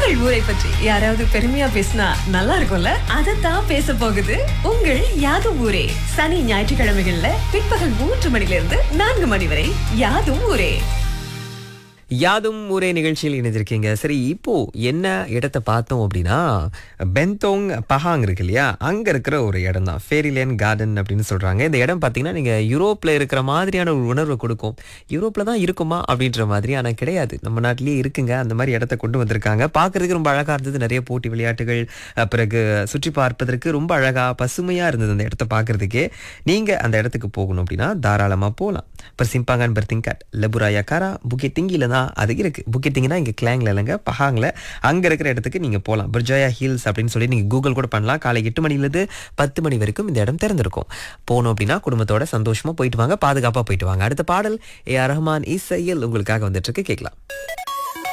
உங்கள் ஊரை பற்றி யாராவது பெருமையா பேசினா நல்லா இருக்கும்ல அதைத்தான் பேச போகுது உங்கள் யாதும் ஊரே சனி ஞாயிற்றுக்கிழமைகள்ல பிற்பகல் மூன்று மணிலிருந்து நான்கு மணி வரை யாதும் ஊரே யாதும் ஊரே நிகழ்ச்சியில் இணைஞ்சிருக்கீங்க சரி இப்போ என்ன இடத்தை பார்த்தோம் அப்படின்னா பென்தோங் பஹாங் இருக்கு இல்லையா அங்க இருக்கிற ஒரு இடம் தான் ஃபேரிலேன் கார்டன் அப்படின்னு சொல்றாங்க இந்த இடம் பார்த்தீங்கன்னா நீங்க யூரோப்ல இருக்கிற மாதிரியான ஒரு உணர்வை கொடுக்கும் யூரோப்ல தான் இருக்குமா அப்படின்ற மாதிரி ஆனா கிடையாது நம்ம நாட்டிலேயே இருக்குங்க அந்த மாதிரி இடத்த கொண்டு வந்திருக்காங்க பார்க்கிறதுக்கு ரொம்ப அழகா இருந்தது நிறைய போட்டி விளையாட்டுகள் அஹ், பிறகு சுற்றி பார்ப்பதற்கு ரொம்ப அழகா பசுமையா இருந்தது அந்த இடத்த பார்க்கறதுக்கே நீங்க அந்த இடத்துக்கு போகணும் அப்படின்னா தாராளமா போகலாம் இப்போ சிம்பாங்கன் பெர்திங்காட் லெபுராயா காரா புக்கே திங்கில தான் அது இருக்கு புக்கே திங்கினா இங்க கிளாங்ல இல்லைங்க பஹாங்ல அங்க இருக்கிற இடத்துக்கு நீங்க போகலாம் பிர்ஜாயா ஹில்ஸ் அப்படின்னு சொல்லி நீங்க கூகுள் கூட பண்ணலாம் காலை எட்டு மணிலேருந்து பத்து மணி வரைக்கும் இந்த இடம் திறந்திருக்கும் போனோம் அப்படின்னா குடும்பத்தோட சந்தோஷமா போயிட்டு வாங்க பாதுகாப்பா போயிட்டு வாங்க அடுத்த பாடல் ஏ ஆர் ரஹ்மான் இசையில் உங்களுக்காக வந்துட்டு இருக்கு கேட்கலாம்